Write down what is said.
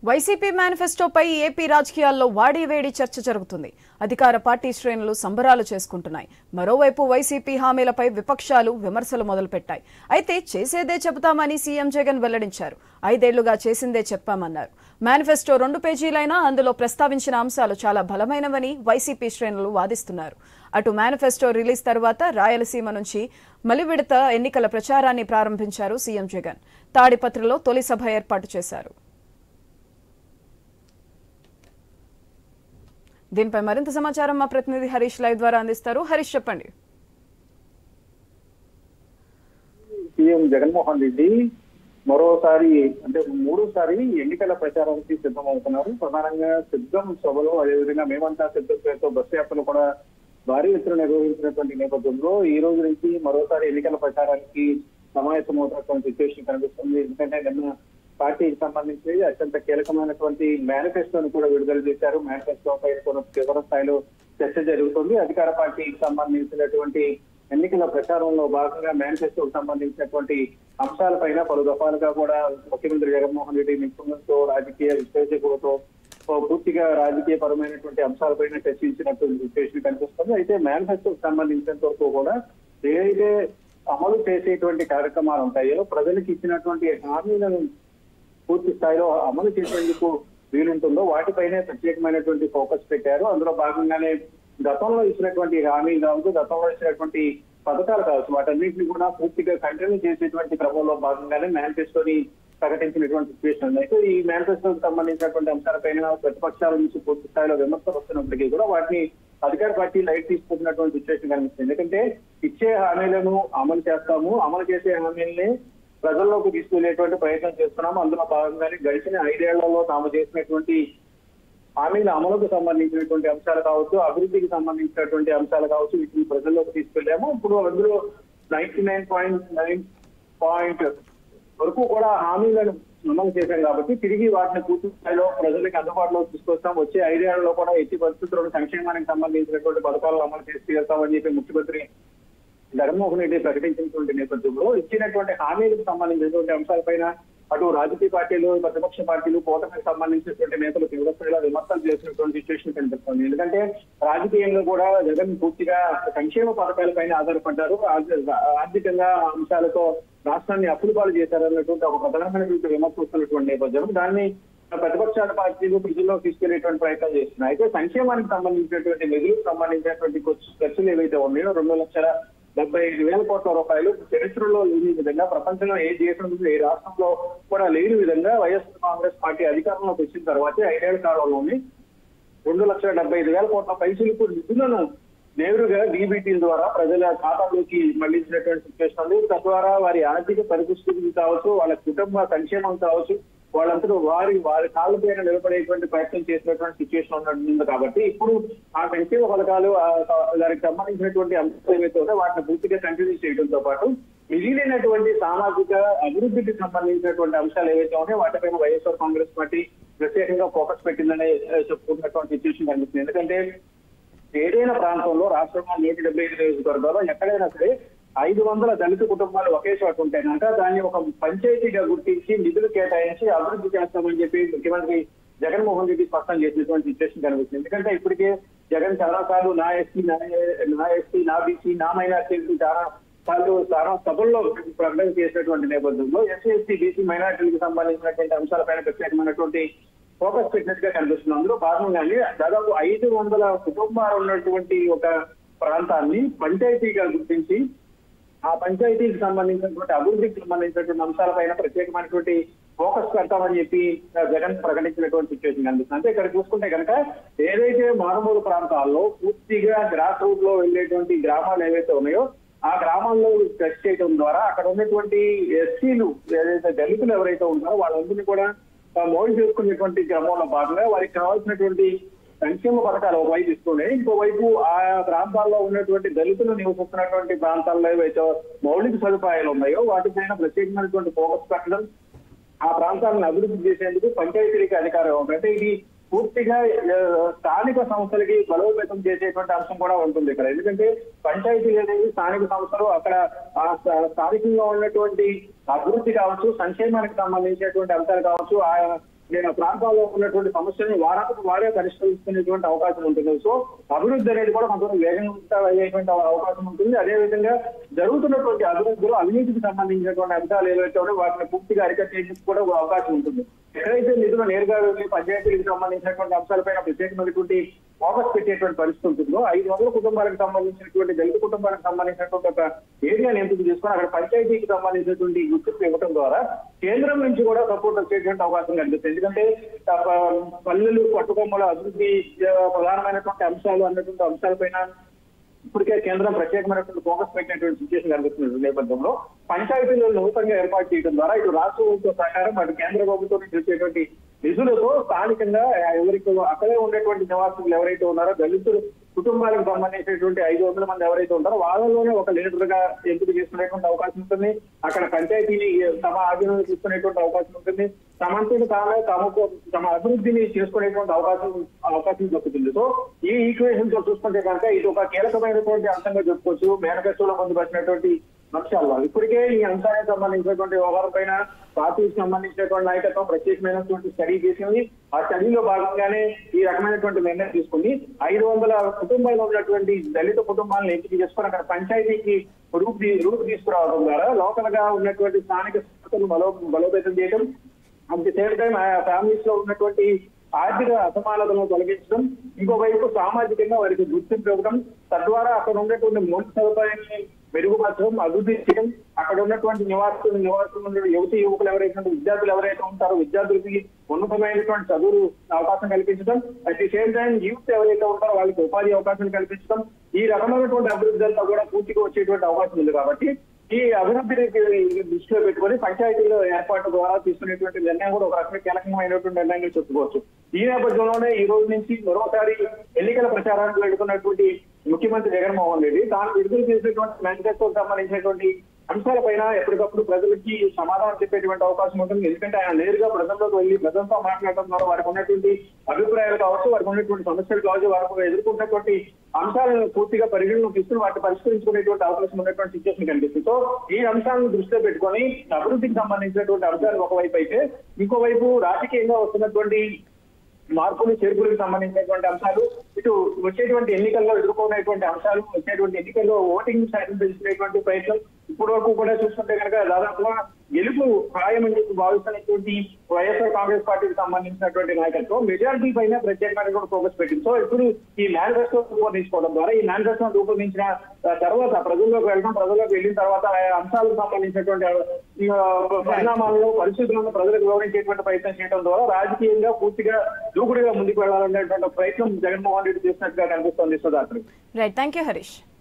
YCP మేనిఫెస్టోపై AP రాజకీయాల్లో వాడి వేడి చర్చ జరుగుతుంది అధికార పార్టీ శ్రేణులు సంబరాలు చేసుకుంటున్నాయి మరోవైపు వైసీపీ హామీలపై విపక్షాలు విమర్శలు మొదలుపెట్టాయి అయితే చేసేదే చెబుతామని సీఎం జగన్ వెల్లడించారు ఐదేళ్లుగా చేసిందే చెప్పామన్నారు మేనిఫెస్టో రెండు పేజీలైనా అందులో ప్రస్తావించిన అంశాలు చాలా బలమైనవని వైసీపీ శ్రేణులు వాదిస్తున్నారు అటు మేనిఫెస్టో రిలీజ్ తర్వాత రాయలసీమ నుంచి మలివిడత ఎన్నికల ప్రచారాన్ని ప్రారంభించారు సీఎం జగన్ తాడిపత్రిలో తొలి సభ ఏర్పాటు చేశారు దీనిపై మరింత సమాచారం మా ప్రతినిధి హరీష్ లైవ్ ద్వారా అందిస్తారు హరీష్ చెప్పండి సీఎం జగన్మోహన్ రెడ్డి మరోసారి అంటే మూడోసారి ఎన్నికల ప్రచారానికి సిద్ధమవుతున్నారు ప్రధానంగా సిద్ధం సభలో అదేవిధంగా మేమంతా సిద్ధం పేరుతో బస్సు యాత్రలు కూడా భారీ ఎత్తున నిర్వహించినటువంటి నేపథ్యంలో ఈ రోజు నుంచి మరోసారి ఎన్నికల ప్రచారానికి సమావేశమవుతున్నటువంటి సిచ్యువేషన్ కనిపిస్తుంది ఎందుకంటే నిన్న పార్టీకి సంబంధించి అత్యంత కీలకమైనటువంటి మేనిఫెస్టోని కూడా విడుదల చేశారు మేనిఫెస్టోపై కూడా తీవ్ర స్థాయిలో చర్చ జరుగుతుంది అధికార పార్టీకి సంబంధించినటువంటి ఎన్నికల ప్రచారంలో భాగంగా మేనిఫెస్టోకి సంబంధించినటువంటి అంశాలపైన పలు దఫాలుగా కూడా ముఖ్యమంత్రి జగన్మోహన్ రెడ్డి నిపుణులతో రాజకీయ విశ్లేషకులతో ఓ పూర్తిగా రాజకీయ పరమైనటువంటి అంశాలపైన చర్చించినటువంటి సిచ్యువేషన్ కనిపిస్తుంది అయితే మేనిఫెస్టోకి సంబంధించినంత వరకు కూడా ఏదైతే అమలు చేసేటువంటి కార్యక్రమాలు ఉంటాయో ప్రజలకు ఇచ్చినటువంటి హామీలను పూర్తి స్థాయిలో అమలు చేసేందుకు వీలుంటుందో వాటిపైనే ప్రత్యేకమైనటువంటి ఫోకస్ పెట్టారు అందులో భాగంగానే గతంలో ఇచ్చినటువంటి హామీలు కావచ్చు గతంలో ఇచ్చినటువంటి పథకాలు కావచ్చు వాటన్నింటినీ కూడా పూర్తిగా కంటిన్యూ చేసేటువంటి క్రమంలో భాగంగానే మేనిఫెస్టోని ప్రకటించినటువంటి సిచ్యువేషన్ ఉంది అయితే ఈ మేనిఫెస్టోకి సంబంధించినటువంటి అంశాలపైన ప్రతిపక్షాల నుంచి పూర్తి స్థాయిలో విమర్శలు వస్తున్నప్పటికీ కూడా వాటిని అధికార పార్టీ లైట్ తీసుకుంటున్నటువంటి సిచ్యువేషన్ కనిపిస్తుంది ఎందుకంటే ఇచ్చే హామీలను అమలు చేస్తాము అమలు చేసే హామీల్ని ప్రజల్లోకి తీసుకెళ్లేటువంటి ప్రయత్నం చేస్తున్నాము అందులో భాగంగానే గడిచిన ఐదేళ్లలో తాము చేసినటువంటి హామీల అమలుకు సంబంధించినటువంటి అంశాలు కావచ్చు అభివృద్ధికి సంబంధించినటువంటి అంశాలు కావచ్చు వీటిని ప్రజల్లోకి తీసుకెళ్లాము ఇప్పుడు అందులో ninety nine point nine point వరకు కూడా హామీలను అమలు చేశాం కాబట్టి తిరిగి వాటిని పూర్తి స్థాయిలో ప్రజలకు అందుబాటులో తీసుకొస్తాం వచ్చే ఐదేళ్లలో కూడా ఎట్టి పరిస్థితుల్లో సంక్షేమానికి సంబంధించినటువంటి పథకాలను అమలు చేసి తీరుతామని చెప్పి ముఖ్యమంత్రి జగన్మోహన్ రెడ్డి ప్రకటించినటువంటి నేపథ్యంలో ఇచ్చినటువంటి హామీలకు సంబంధించినటువంటి అంశాలపైన అటు రాజకీయ పార్టీలు ప్రతిపక్ష పార్టీలు కూటమికి సంబంధించినటువంటి నేతలు తీవ్ర స్థాయిలో విమర్శలు చేసినటువంటి సిచ్యువేషన్ కనిపిస్తుంది ఎందుకంటే రాజకీయంగా కూడా జగన్ పూర్తిగా సంక్షేమ పథకాలపైన ఆధారపడ్డారు ఆర్థ- ఆర్థికంగా అంశాలతో రాష్ట్రాన్ని అప్పులు పాలు చేశారన్నటువంటి ఒక ప్రధానమైనటువంటి విమర్శ వస్తున్నటువంటి నేపథ్యం దాన్ని ప్రతిపక్షాల పార్టీలు ప్రజల్లో తీసుకెళ్లేటువంటి ప్రయత్నం చేస్తున్నాయి అయితే సంక్షేమానికి సంబంధించినటువంటి నిధులకు సంబంధించినటువంటి ఖర్చు- ఖర్చులు ఏవైతే ఉన్నాయో రెండు లక్షల డెబ్బై ఐదు వేల కోట్ల రూపాయలు చరిత్రలో లేని విధంగా ప్రపంచంలో ఏ దేశంలో ఏ రాష్ట్రంలో కూడా లేని విధంగా వైఎస్ఆర్ కాంగ్రెస్ పార్టీ అధికారంలోకి వచ్చిన తర్వాత ఐదేళ్ల కాలంలోని రెండు లక్షల డెబ్బై ఐదు వేల కోట్ల పైసలకు నిధులను నేరుగా డీబీటీల ద్వారా ప్రజల ఖాతాలోకి మళ్లించినటువంటి సిచ్యువేషన్ ఉంది తద్వారా వారి ఆర్థిక పరిస్థితులు కావచ్చు వాళ్ళ కుటుంబ సంక్షేమం కావచ్చు వాళ్ళంతటా వారి వారి కాళ్ళ పైన నిలబడేటువంటి ప్రయత్నం చేసినటువంటి సిచ్యువేషన్ ఉన్నట్టుంది కాబట్టి ఇప్పుడు ఆ సంక్షేమ పథకాలు ఆ దానికి సంబంధించినటువంటి అంశాలు ఏవైతే ఉన్నాయో వాటిని పూర్తిగా కంటిన్యూ చేయడంతో పాటు మిగిలినటువంటి సామాజిక అభివృద్ధికి సంబంధించినటువంటి అంశాలు ఏవైతే ఉన్నాయో వాటిపైన వైఎస్ఆర్ కాంగ్రెస్ పార్టీ ప్రత్యేకంగా ఫోకస్ పెట్టిందని ఆ, చెప్పుకుంటున్నటువంటి సిచ్యువేషన్ కనిపిస్తుంది ఎందుకంటే ఏదైనా ప్రాంతంలో రాష్ట్రంలో నూట డెబ్బై ఐదు నియోజకవర్గాల్లో ఎక్కడైనా సరే ఐదు వందల దళిత కుటుంబాలు ఒకే చోట ఉంటే కనుక దాన్ని ఒక పంచాయతీగా గుర్తించి నిధులు కేటాయించి అభివృద్ధి చేస్తామని చెప్పి ముఖ్యమంత్రి జగన్మోహన్ రెడ్డి స్పష్టం చేసినటువంటి సిచ్యువేషన్ కనిపిస్తుంది ఎందుకంటే ఇప్పటికే జగన్ చాలా సార్లు నా ఎస్సీ నా నా ఎస్సీ నా బీసీ నా మైనార్టీ చాలా సార్లు చాలా సభల్లో ప్రకటన చేసినటువంటి నేపథ్యంలో ఎస్సీ ఎస్టీ బీసీ మైనార్టీలకు సంబంధించినటువంటి అంశాలపైన ప్రత్యేకమైనటువంటి ఫోకస్ పెట్టినట్టుగా కనిపిస్తుంది అందులో భాగంగానే దాదాపు ఐదు వందల కుటుంబాలు ఉన్నటువంటి ఒక ప్రాంతాన్ని పంచాయతీగా గుర్తించి ఆ పంచాయతీకి సంబంధించినటువంటి అభివృద్ధికి సంబంధించినటువంటి అంశాలపైన ప్రత్యేకమైనటువంటి ఫోకస్ పెడతామని చెప్పి ఆ, జగన్ ప్రకటించినటువంటి సిచ్యువేషన్ కనిపిస్తుంది అంటే ఇక్కడ చూసుకుంటే కనుక ఏదైతే మారుమూల ప్రాంతాల్లో పూర్తిగా గ్రాస్ రూట్ లో వెళ్ళేటువంటి గ్రామాలు ఏవైతే ఉన్నాయో ఆ గ్రామాల్లో టెస్ట్ చేయడం ద్వారా అక్కడ ఉన్నటువంటి ఎస్సీలు ఏదైతే దళితులు ఎవరైతే ఉంటారో వాళ్ళందరినీ కూడా ఆ, మౌలి చేసుకునేటువంటి క్రమంలో భాగంగా వారికి కావాల్సినటువంటి సంక్షేమ పథకాలు ఒకవైపు ఇస్తున్నాయి ఇంకోవైపు ఆ ప్రాంతాల్లో ఉన్నటువంటి దళితులు నివసిస్తున్నటువంటి ప్రాంతాల్లో ఏవైతే మౌలిక సదుపాయాలు ఉన్నాయో వాటిపైన ప్రత్యేకమైనటువంటి ఫోకస్ పెట్టడం ఆ ప్రాంతాలను అభివృద్ధి చేసేందుకు పంచాయతీలకు అధికారం ఉంది అంటే ఇది పూర్తిగా ఆ, స్థానిక సంస్థలకి బలోపేతం చేసేటువంటి అంశం కూడా ఉంటుంది ఇక్కడ ఎందుకంటే పంచాయతీలు అనేవి స్థానిక సంస్థలు అక్కడ ఆ స్థా- స్థానికంగా ఉన్నటువంటి అభివృద్ధి కావచ్చు సంక్షేమానికి సంబంధించినటువంటి అంశాలు కావచ్చు ఆ నేను ప్రాంతాల్లో ఉన్నటువంటి సమస్యలను వారానికి వారే పరిష్కరించుకునేటువంటి అవకాశం ఉంటుంది సో అభివృద్ధి అనేది కూడా కొంత వేగంగా అయ్యేటువంటి అవకాశం ఉంటుంది అదే విధంగా జరుగుతున్నటువంటి అభివృద్ధిలో అవినీతికి సంబంధించినటువంటి అంశాలు ఏవైతే ఉన్నాయో వాటిని పూర్తిగా అరికట్టేందుకు కూడా ఒక అవకాశం ఉంటుంది ఎక్కడైతే నిధులు నేరుగా వెళ్ళి పంచాయతీలకు సంబంధించినటువంటి అంశాలపైన ప్రత్యేకమైనటువంటి ఫోకస్ పెట్టేటువంటి పరిస్థితి ఉంటుందో ఐదు వందల కుటుంబాలకు సంబంధించినటువంటి దళిత కుటుంబాలకు సంబంధించినటువంటి ఒక ఏరియాని ఎంపిక చేసుకొని అక్కడ పంచాయతీకి సంబంధించినటువంటి గుర్తింపు ఇవ్వడం ద్వారా కేంద్రం నుంచి కూడా సపోర్ట్ వచ్చేటువంటి అవకాశం కనిపిస్తుంది ఎందుకంటే ఆ, ప- పల్లెలు పట్టుకొమ్మల అభివృద్ధి ఆ, ప్రధానమైనటువంటి అంశాలు అన్నటువంటి అంశాలపైన ఇప్పటికే కేంద్రం ప్రత్యేకమైనటువంటి ఫోకస్ పెట్టినటువంటి సిచ్యువేషన్ కనిపిస్తున్న నేపథ్యంలో పంచాయతీలను నూతనంగా ఏర్పాటు చేయడం ద్వారా ఇటు రాష్ట్ర ప్రభుత్వ సహకారం అటు కేంద్ర ప్రభుత్వం నుంచి వచ్చేటువంటి నిధులతో స్థానికంగా ఎవరికి అక్కడే ఉండేటువంటి నివాసితులు ఎవరైతే ఉన్నారో దళితులు కుటుంబాలకు సంబంధించినటువంటి ఐదు వందల మంది ఎవరైతే ఉంటారో వాళ్ళలోనే ఒక లీడర్ గా ఎంపిక చేసుకునేటువంటి అవకాశం ఉంటుంది అక్కడ పంచాయతీని తమ ఆధీనంలో తీసుకునేటువంటి అవకాశం ఉంటుంది తమంతటి తామే తమకు తమ అభివృద్ధిని చేసుకునేటువంటి అవకాశం అవకాశం దొరుకుతుంది సో ఈ ఈక్వేషన్ తో చూసుకుంటే కనుక ఇది ఒక కీలకమైనటువంటి అంశంగా చెప్పుకోవచ్చు మేనిఫెస్టోలో పొందుపరిచినటువంటి అంశాల్లో ఇప్పటికే ఈ అంశానికి సంబంధించినటువంటి వ్యవహారం పైన పార్టీకి సంబంధించినటువంటి నాయకత్వం ప్రత్యేకమైనటువంటి స్టడీ చేసింది ఆ స్టడీలో భాగంగానే ఈ రకమైనటువంటి నిర్ణయం తీసుకుంది ఐదు వందల కుటుంబాల్లో ఉన్నటువంటి దళిత కుటుంబాలను ఎంపిక చేసుకొని అక్కడ పంచాయతీకి రూపు తీ- రూపు తీసుకురావడం ద్వారా లోకల్ గా ఉన్నటువంటి స్థానిక సంస్థలు బలో బలోపేతం చేయడం అట్ ది సేమ్ టైం ఆ ఫ్యామిలీస్ లో ఉన్నటువంటి ఆర్థిక అసమానతలను తొలగించడం ఇంకోవైపు సామాజికంగా వారికి గుర్తింపు ఇవ్వడం తద్వారా అక్కడ ఉన్నటువంటి మౌలిక సదుపాయాన్ని మెరుగుపరచడం అభివృద్ధి చేయడం అక్కడ ఉన్నటువంటి నివాసులు నివాసులు ఉన్న యువతి యువకులు ఎవరైతే ఉంటారో, విద్యార్థులు ఎవరైతే ఉంటారో విద్యార్థులకి ఉన్నతమైనటువంటి చదువు అవకాశం కల్పించడం at the same time youth ఎవరైతే ఉంటారో వాళ్ళకి ఉపాధి అవకాశం కల్పించడం ఈ రకమైనటువంటి అభివృద్ధి అంతా కూడా పూర్తిగా వచ్చేటువంటి అవకాశం ఉంది కాబట్టి ఈ అభివృద్ధిని దృష్టిలో పెట్టుకొని పంచాయతీల ఏర్పాటు ద్వారా తీసుకునేటువంటి నిర్ణయం కూడా ఒక రకమైన కీలకమైనటువంటి నిర్ణయంగా చెప్పుకోవచ్చు ఈ నేపథ్యంలోనే ఈ రోజు నుంచి మరోసారి ఎన్నికల ప్రచారానికి వెళ్తున్నటువంటి ముఖ్యమంత్రి జగన్మోహన్ రెడ్డి తాను విడుదల చేసినటువంటి మేనిఫెస్టోకి సంబంధించినటువంటి అంశాలపైన ఎప్పటికప్పుడు ప్రజలకి సమాధానం చెప్పేటువంటి అవకాశం ఉంటుంది ఎందుకంటే ఆయన నేరుగా ప్రజల్లోకి వెళ్ళి ప్రజలతో మాట్లాడటం ద్వారా వారికి ఉన్నటువంటి అభిప్రాయాలు కావచ్చు వారికి ఉన్నటువంటి సమస్యలు కావచ్చు వారికి ఎదుర్కొన్నటువంటి అంశాలను పూర్తిగా పరిగణలోకి తీసుకుని వాటిని పరిష్కరించుకునేటువంటి అవకాశం ఉన్నటువంటి సిచ్యువేషన్ కనిపిస్తుంది సో ఈ అంశాలను దృష్టిలో పెట్టుకొని అభివృద్ధికి సంబంధించినటువంటి అంశాలు ఒకవైపు అయితే ఇంకోవైపు రాజకీయంగా వస్తున్నటువంటి మార్పులు చేర్పులకు సంబంధించినటువంటి అంశాలు ఇటు వచ్చేటువంటి ఎన్నికల్లో ఎదుర్కొనేటువంటి అంశాలు వచ్చేటువంటి ఎన్నికల్లో ఓటింగ్ శాతం పెంచుకునేటువంటి ప్రయత్నం ఇప్పటి వరకు కూడా చూసుకుంటే కనుక దాదాపుగా గెలుపు ఖాయమని చెప్పి భావిస్తున్నటువంటి వైఎస్ఆర్ కాంగ్రెస్ పార్టీకి సంబంధించినటువంటి నాయకత్వం మెజారిటీ పైన ప్రత్యేకమైన కూడా ఫోకస్ పెట్టింది సో ఇప్పుడు ఈ మేనిఫెస్టో రూపొందించుకోవడం ద్వారా ఈ మేనిఫెస్టో రూపొందించిన ఆ, తర్వాత ప్రజల్లోకి వెళ్ళడం ప్రజల్లోకి వెళ్ళిన తర్వాత ఆ అంశాలకు సంబంధించినటువంటి ఆ, పరిణామాలను పరిస్థితులను ప్రజలకు వివరించేటువంటి ప్రయత్నం చేయడం ద్వారా రాజకీయంగా పూర్తిగా దూకుడుగా ముందుకు వెళ్లాలనేటువంటి ప్రయత్నం జగన్మోహన్ రెడ్డి చేసినట్టుగా కనిపిస్తోంది Sudhakar right thank you Harish